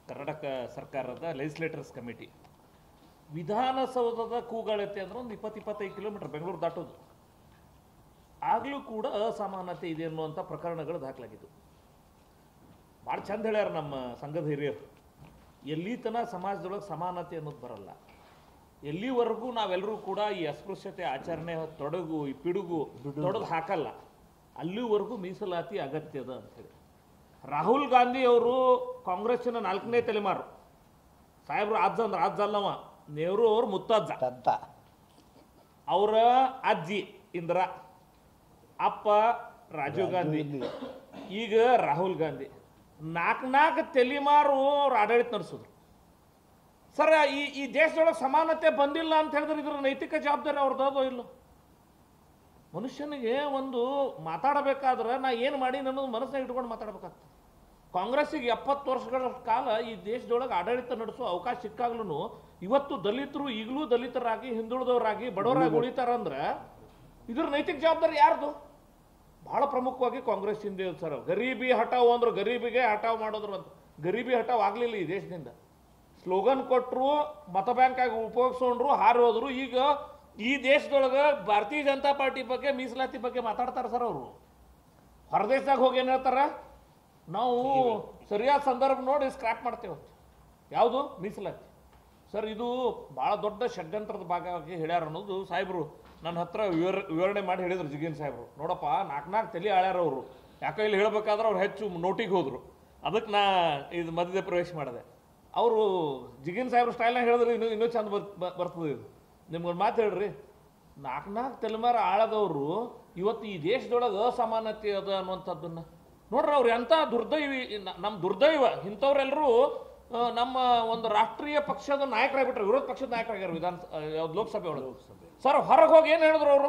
ಕರ್ನಾಟಕ ಸರ್ಕಾರದ legislators committee ವಿಧಾನಸೌಧದ ಕೂಗಾಳತೆ ಅಂದ್ರೆ ಒಂದು ಇಪ್ಪತ್ತು ಇಪ್ಪತ್ತೈದು ಕಿಲೋಮೀಟರ್ ಬೆಂಗಳೂರು ದಾಟೋದು ಆಗಲೂ ಕೂಡ ಅಸಮಾನತೆ ಇದೆ ಅನ್ನುವಂಥ ಪ್ರಕರಣಗಳು ದಾಖಲಾಗಿದ್ದು ಭಾಳ ಚಂದ ಹೇಳ್ಯಾರ ನಮ್ಮ ಸಂಘದ ಹಿರಿಯರು ಎಲ್ಲಿ ತನ ಸಮಾಜದೊಳಗೆ ಸಮಾನತೆ ಅನ್ನೋದು ಬರಲ್ಲ ಎಲ್ಲಿವರೆಗೂ ನಾವೆಲ್ಲರೂ ಕೂಡ ಈ ಅಸ್ಪೃಶ್ಯತೆ ಆಚರಣೆ ತೊಡಗು ಈ ಪಿಡುಗು ತೊಡೆದು ಹಾಕಲ್ಲ ಅಲ್ಲಿವರೆಗೂ ಮೀಸಲಾತಿ ಅಗತ್ಯ ಅದ ಅಂತೇಳಿ ರಾಹುಲ್ ಗಾಂಧಿ ಅವರು ಕಾಂಗ್ರೆಸ್ಸಿನ ನಾಲ್ಕನೇ ತಲೆಮಾರು ಸಾಹೇಬ್ರು ಅಜ್ಜ ಅಂದ್ರೆ ಅಜ್ಜ ಅಲ್ಲವ ನೆಹರು ಅವ್ರ ಮುತ್ತಜ್ಜ ತತ್ತ ಅವರ ಅಜ್ಜಿ ಇಂದಿರಾ ಅಪ್ಪ ರಾಜೀವ್ ಗಾಂಧಿ ಈಗ ರಾಹುಲ್ ಗಾಂಧಿ ನಾಲ್ಕು ನಾಲ್ಕು ತಲೆಮಾರು ಅವ್ರು ಆಡಳಿತ ನಡೆಸಿದ್ರು ಸರ್ ಈ ಈ ದೇಶದೊಳಗೆ ಸಮಾನತೆ ಬಂದಿಲ್ಲ ಅಂತ ಹೇಳಿದ್ರೆ ಇದ್ರ ನೈತಿಕ ಜವಾಬ್ದಾರಿ ಅವ್ರದ್ದು ಇಲ್ಲೋ ಮನುಷ್ಯನಿಗೆ ಒಂದು ಮಾತಾಡಬೇಕಾದ್ರೆ ನಾ ಏನು ಮಾಡಿ ಅನ್ನೋದು ಮನಸ್ಸಿನಾಗ ಇಟ್ಕೊಂಡು ಮಾತಾಡ್ಬೇಕಾಗ್ತದೆ ಕಾಂಗ್ರೆಸ್ಸಿಗೆ ಎಪ್ಪತ್ತು ವರ್ಷಗಳ ಕಾಲ ಈ ದೇಶದೊಳಗೆ ಆಡಳಿತ ನಡೆಸೋ ಅವಕಾಶ ಸಿಕ್ಕಾಗ್ಲೂ ಇವತ್ತು ದಲಿತರು ಈಗಲೂ ದಲಿತರಾಗಿ ಹಿಂದುಳಿದವರಾಗಿ ಬಡವರಾಗಿ ಉಳಿತಾರಂದ್ರೆ ಇದ್ರ ನೈತಿಕ ಜವಾಬ್ದಾರಿ ಯಾರ್ದು ಬಹಳ ಪ್ರಮುಖವಾಗಿ ಕಾಂಗ್ರೆಸ್ ಹಿಂದೆ ಇದೆ ಸರ್ ಗರೀಬಿ ಹಟಾವ್ ಅಂದ್ರೆ ಗರೀಬಿಗೆ ಹಟಾವ್ ಮಾಡೋದ್ರು ಅಂತ ಗರೀಬಿ ಹಟಾವ್ ಆಗಲಿಲ್ಲ ಈ ದೇಶದಿಂದ ಸ್ಲೋಗನ್ ಕೊಟ್ಟರು ಮತ ಬ್ಯಾಂಕ್ ಆಗಿ ಉಪಯೋಗಿಸ್ಕೊಂಡ್ರು ಹಾರಿ ಹೋದ್ರು ಈಗ ಈ ದೇಶದೊಳಗೆ ಭಾರತೀಯ ಜನತಾ ಪಾರ್ಟಿ ಬಗ್ಗೆ ಮೀಸಲಾತಿ ಬಗ್ಗೆ ಮಾತಾಡ್ತಾರೆ ಸರ್ ಅವರು ಹೊರದೇಶದಾಗ ಹೋಗಿ ಏನು ಹೇಳ್ತಾರ ನಾವು ಸರಿಯಾದ ಸಂದರ್ಭ ನೋಡಿ ಸ್ಕ್ರಾಪ್ ಮಾಡ್ತೇವೆ ಅಂತ ಯಾವುದು ಮೀಸಲಾತಿ ಸರ್ ಇದು ಭಾಳ ದೊಡ್ಡ ಷಡ್ಯಂತ್ರದ ಭಾಗವಾಗಿ ಹೇಳ್ಯಾರ ಅನ್ನೋದು ಸಾಹೇಬರು ನನ್ನ ಹತ್ರ ವಿವರ ವಿವರಣೆ ಮಾಡಿ ಹೇಳಿದ್ರು ಜಿಗಿನ್ ಸಾಹೇಬರು ನೋಡಪ್ಪ ನಾಲ್ಕು ನಾಲ್ಕು ತಲೆ ಆಳ್ಯಾರ ಅವರು ಯಾಕೆ ಇಲ್ಲಿ ಹೇಳ್ಬೇಕಾದ್ರೆ ಅವ್ರು ಹೆಚ್ಚು ನೋಟಿಗೆ ಹೋದ್ರು ಅದಕ್ಕೆ ನಾ ಇದು ಮಧ್ಯದ ಪ್ರವೇಶ ಮಾಡಿದೆ ಅವರು ಜಿಗಿನ್ ಸಾಹೇಬ್ರ ಸ್ಟೈಲ್ನಾಗ ಹೇಳಿದ್ರೆ ಇನ್ನೂ ಇನ್ನೂ ಚಂದ ಬರ್ ಬ- ಬರ್ತದೆ ಇದು ನಿಮ್ಗೊಂದು ಮಾತು ಹೇಳ್ರಿ ನಾಲ್ಕು ನಾಲ್ಕು ತಲೆಮಾರ ಆಳದವರು ಇವತ್ತು ಈ ದೇಶದೊಳಗೆ ಅಸಮಾನತೆ ಅದ ಅನ್ನುವಂಥದ್ದನ್ನ ನೋಡ್ರಿ ಅವ್ರು ಎಂಥ ದುರ್ದೈವಿ ನ- ನಮ್ಮ ದುರ್ದೈವ ಇಂಥವ್ರೆಲ್ಲರೂ ಆ, ನಮ್ಮ ಒಂದು ರಾಷ್ಟ್ರೀಯ ಪಕ್ಷದ ನಾಯಕರಾಗ್ಬಿಟ್ರೆ ವಿರೋಧ ಪಕ್ಷದ ನಾಯಕರಾಗ್ಯಾರ ವಿಧಾನ ಯಾವ್ದು ಲೋಕಸಭೆ ಒಳಗೆ ಸರ್ ಹೊರಗೆ ಹೋಗಿ ಏನು ಹೇಳಿದ್ರು ಅವರು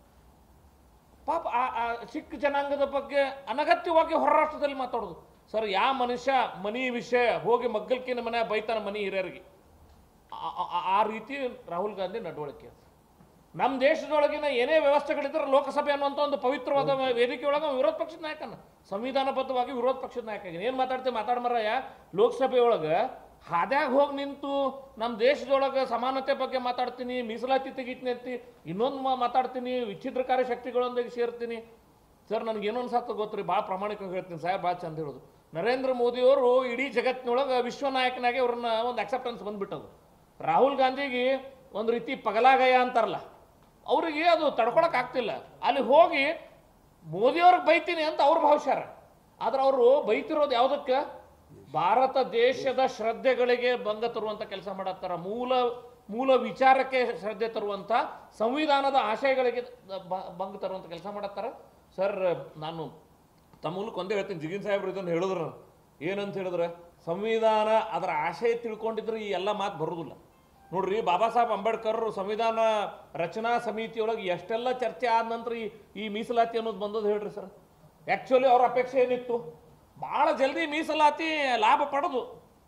ಪಾಪ ಆ ಆ ಸಿಖ್ ಜನಾಂಗದ ಬಗ್ಗೆ ಅನಗತ್ಯವಾಗಿ ಹೊರ ರಾಷ್ಟ್ರದಲ್ಲಿ ಮಾತಾಡೋದು ಸರ್ ಯಾವ ಮನುಷ್ಯ ಮನಿ ವಿಷಯ ಹೋಗಿ ಮಗ್ಗಲ್ಕಿನ ಮನೆ ಬೈತಾನ ಮನಿ ಹಿರಿಯರಿಗೆ ಆ- ಆ- ಆ ರೀತಿ ರಾಹುಲ್ ಗಾಂಧಿ ನಡವಳಿಕೆ ಅದು ನಮ್ಮ ದೇಶದೊಳಗಿನ ಏನೇ ವ್ಯವಸ್ಥೆಗಳಿದ್ರೆ ಲೋಕಸಭೆ ಅನ್ನುವಂಥ ಒಂದು ಪವಿತ್ರವಾದ ವೇದಿಕೆ ಒಳಗೆ ಅವ ವಿರೋಧ ಪಕ್ಷದ ನಾಯಕನ ಸಂವಿಧಾನಬದ್ಧವಾಗಿ ವಿರೋಧ ಪಕ್ಷದ ನಾಯಕ ಏನು ಮಾತಾಡ್ತೀವಿ ಮಾತಾಡ್ಮರಯ್ಯ ಲೋಕಸಭೆ ಒಳಗೆ ಹಾದ್ಯಾಗ ಹೋಗಿ ನಿಂತು ನಮ್ಮ ದೇಶದೊಳಗೆ ಸಮಾನತೆ ಬಗ್ಗೆ ಮಾತಾಡ್ತೀನಿ ಮೀಸಲಾತಿ ತೆಗಿತೀನಿ ಅಂತಿ ಇನ್ನೊಂದು ಮಾ- ಮಾತಾಡ್ತೀನಿ ವಿಚ್ಛಿದ್ರಕಾರಿ ಶಕ್ತಿಗಳೊಂದಿಗೆ ಸೇರ್ತೀನಿ ಸರ್ ನನಗೆ ಏನೋ ಅನ್ಸತ್ತ ಗೊತ್ತ್ರಿ ಭಾಳ ಪ್ರಾಮಾಣಿಕವಾಗಿ ಹೇಳ್ತೀನಿ ಸಾಹೇಬ್ ಭಾಳ ಚಂದ ಹೇಳೋದು ನರೇಂದ್ರ ಮೋದಿಯವರು ಇಡೀ ಜಗತ್ತಿನೊಳಗೆ ವಿಶ್ವ ನಾಯಕನಾಗಿ ಅವ್ರನ್ನ ಒಂದು ಅಕ್ಸೆಪ್ಟೆನ್ಸ್ ಬಂದ್ಬಿಟ್ಟದು ರಾಹುಲ್ ಗಾಂಧಿಗೆ ಒಂದು ರೀತಿ ಪಗಲಾಗಯ ಅಂತಾರಲ್ಲ ಅವರಿಗೆ ಅದು ತಡ್ಕೊಳಕ್ ಆಗ್ತಿಲ್ಲ ಅಲ್ಲಿ ಹೋಗಿ ಮೋದಿಯವ್ರಿಗೆ ಬೈತೀನಿ ಅಂತ ಅವ್ರು ಭಾವಿಸ್ಯಾರ ಆದ್ರೆ ಅವರು ಬೈತಿರೋದು ಯಾವುದಕ್ಕೆ ಭಾರತ ದೇಶದ ಶ್ರದ್ಧೆಗಳಿಗೆ ಭಂಗ ತರುವಂತ ಕೆಲಸ ಮಾಡತ್ತಾರ ಮೂಲ ಮೂಲ ವಿಚಾರಕ್ಕೆ ಶ್ರದ್ಧೆ ತರುವಂತ ಸಂವಿಧಾನದ ಆಶಯಗಳಿಗೆ ಬ- ಭಂಗ ತರುವಂತ ಕೆಲಸ ಮಾಡತ್ತಾರ ಸರ್ ನಾನು ತಮ್ಮ ಮೂಲಕ ಒಂದೇ ಹೇಳ್ತೀನಿ ಜಿಗಿನ್ ಸಾಹೇಬ್ರು ಇದನ್ನು ಹೇಳಿದ್ರು ಏನಂತ ಹೇಳಿದ್ರೆ ಸಂವಿಧಾನ ಅದರ ಆಶಯ ತಿಳ್ಕೊಂಡಿದ್ರೆ ಈ ಎಲ್ಲ ಮಾತು ಬರೋದಿಲ್ಲ ನೋಡ್ರಿ ಬಾಬಾ ಸಾಹೇಬ್ ಅಂಬೇಡ್ಕರ್ ಸಂವಿಧಾನ ರಚನಾ ಸಮಿತಿಯೊಳಗೆ ಎಷ್ಟೆಲ್ಲ ಚರ್ಚೆ ಆದ ನಂತರ ಈ ಈ ಮೀಸಲಾತಿ ಅನ್ನೋದು ಬಂದದ್ದು ಹೇಳ್ರಿ ಸರ್ ಆ್ಯಕ್ಚುಲಿ ಅವ್ರ ಅಪೇಕ್ಷೆ ಏನಿತ್ತು ಭಾಳ ಜಲ್ದಿ ಮೀಸಲಾತಿ ಲಾಭ ಪಡೆದು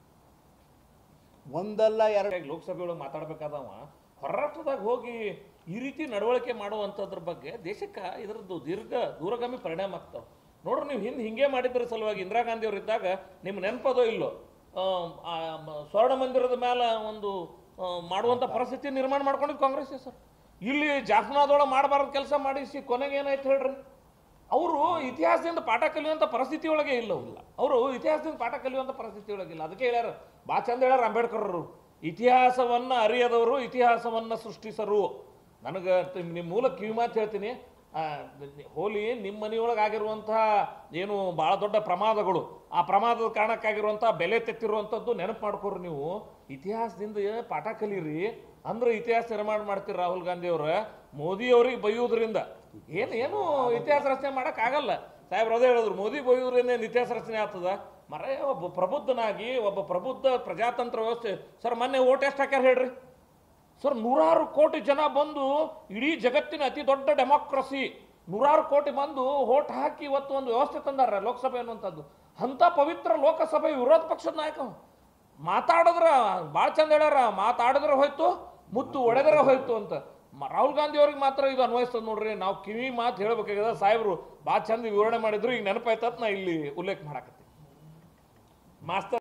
ಒಂದಲ್ಲ ಎರಡು ಈಗ ಲೋಕಸಭೆ ಒಳಗೆ ಮಾತಾಡ್ಬೇಕಾದವ ಹೊರ ರಾಷ್ಟ್ರದಾಗ ಹೋಗಿ ಈ ರೀತಿ ನಡವಳಿಕೆ ಮಾಡುವಂಥದ್ರ ಬಗ್ಗೆ ದೇಶಕ್ಕೆ ಇದರದ್ದು ದೀರ್ಘ ದೂರಗಾಮಿ ಪರಿಣಾಮ ಆಗ್ತಾವೆ ನೋಡ್ರಿ ನೀವು ಹಿಂದೆ ಹಿಂಗೆ ಮಾಡಿದ್ರ ಸಲುವಾಗಿ ಇಂದಿರಾ ಗಾಂಧಿ ಅವ್ರು ಇದ್ದಾಗ ನಿಮ್ಮ ನೆನಪದೋ ಇಲ್ಲೋ ಆಮ್, ಆ, ಮ- ಸ್ವರ್ಣ ಮಂದಿರದ ಮೇಲೆ ಒಂದು ಆ, ಮಾಡುವಂಥ ಪರಿಸ್ಥಿತಿ ನಿರ್ಮಾಣ ಮಾಡ್ಕೊಂಡಿದ್ದು ಕಾಂಗ್ರೆಸ್ ಸರ್ ಇಲ್ಲಿ ಜಾಫ್ನಾದೊಳಗೆ ಮಾಡಬಾರ್ದು ಕೆಲಸ ಮಾಡಿಸಿ ಕೊನೆಗೆ ಏನಾಯ್ತು ಹೇಳ್ರಿ ಅವರು ಇತಿಹಾಸದಿಂದ ಪಾಠ ಕಲಿಯುವಂಥ ಪರಿಸ್ಥಿತಿ ಒಳಗೆ ಇಲ್ಲ ಇಲ್ಲ ಅವರು ಇತಿಹಾಸದಿಂದ ಪಾಠ ಕಲಿಯುವಂಥ ಪರಿಸ್ಥಿತಿ ಒಳಗಿಲ್ಲ ಅದಕ್ಕೆ ಹೇಳ್ಯಾರ ಭಾಳ ಚಂದ ಹೇಳ್ಯಾರ ಅಂಬೇಡ್ಕರ್ ಅವರು ಇತಿಹಾಸವನ್ನ ಅರಿಯದವರು ಇತಿಹಾಸವನ್ನ ಸೃಷ್ಟಿಸರು ನನಗೆ ನಿಮ್ಮ ಮೂಲ ಕಿವಿ ಮಾತು ಹೇಳ್ತೀನಿ ಆ, ಹೋಲಿ ನಿಮ್ಮ ಮನೆಯೊಳಗೆ ಆಗಿರುವಂತಹ ಏನು ಭಾಳ ದೊಡ್ಡ ಪ್ರಮಾದಗಳು ಆ ಪ್ರಮಾದದ ಕಾರಣಕ್ಕಾಗಿರುವಂತಹ ಬೆಲೆ ತೆತ್ತಿರುವಂಥದ್ದು ನೆನಪು ಮಾಡ್ಕೊರಿ ನೀವು ಇತಿಹಾಸದಿಂದ ಪಾಠ ಕಲೀರಿ ಅಂದ್ರೆ ಇತಿಹಾಸ ನಿರ್ಮಾಣ ಮಾಡ್ತೀರಿ ರಾಹುಲ್ ಗಾಂಧಿ ಅವ್ರ ಮೋದಿ ಅವ್ರಿಗೆ ಬೈಯೋದ್ರಿಂದ ಏನು ಏನು ಇತಿಹಾಸ ರಚನೆ ಮಾಡಕ್ ಆಗಲ್ಲ ಸಾಹೇಬ್ರು ಅದೇ ಹೇಳಿದ್ರು ಮೋದಿ ಬೈಯೋದ್ರಿಂದ ಏನು ಇತಿಹಾಸ ರಚನೆ ಆಗ್ತದ ಮರ ಒಬ್ಬ ಪ್ರಬುದ್ಧನಾಗಿ ಒಬ್ಬ ಪ್ರಬುದ್ಧ ಪ್ರಜಾತಂತ್ರ ವ್ಯವಸ್ಥೆ ಸರ್ ಮೊನ್ನೆ ಓಟ್ ಎಷ್ಟು ಹಾಕ್ಯಾರ ಹೇಳ್ರಿ ಸರ್ ನೂರಾರು ಕೋಟಿ ಜನ ಬಂದು ಇಡೀ ಜಗತ್ತಿನ ಅತಿ ದೊಡ್ಡ ಡೆಮಾಕ್ರಸಿ ನೂರಾರು ಕೋಟಿ ಬಂದು ಓಟ್ ಹಾಕಿ ಇವತ್ತು ಒಂದು ವ್ಯವಸ್ಥೆ ತಂದಾರ ಲೋಕಸಭೆ ಅನ್ನುವಂಥದ್ದು ಅಂಥ ಪವಿತ್ರ ಲೋಕಸಭೆ ವಿರೋಧ ಪಕ್ಷದ ನಾಯಕ ಅವ. ಮಾತಾಡಿದ್ರ ಭಾಳ ಚಂದ ಹೇಳ್ಯಾರ ಮಾತಾಡಿದ್ರೆ ಹೋಯ್ತು ಮುತ್ತು ಒಡೆದ್ರೆ ಹೋಯ್ತು ಅಂತ ಮ- ರಾಹುಲ್ ಗಾಂಧಿ ಅವ್ರಿಗೆ ಮಾತ್ರ ಇದು ಅನ್ವಯಿಸ್ತದೆ ನೋಡ್ರಿ ನಾವು ಕಿವಿ ಮಾತು ಹೇಳ್ಬೇಕಾಗ್ಯದ ಸಾಹೇಬ್ರು ಭಾಳ ಚಂದ ವಿವರಣೆ ಮಾಡಿದ್ರು ಈಗ ನೆನಪಾಯ್ತತ್ ನಾ ಇಲ್ಲಿ ಉಲ್ಲೇಖ ಮಾಡಾಕತ್ತೀನಿ ಮಾಸ್ತರ್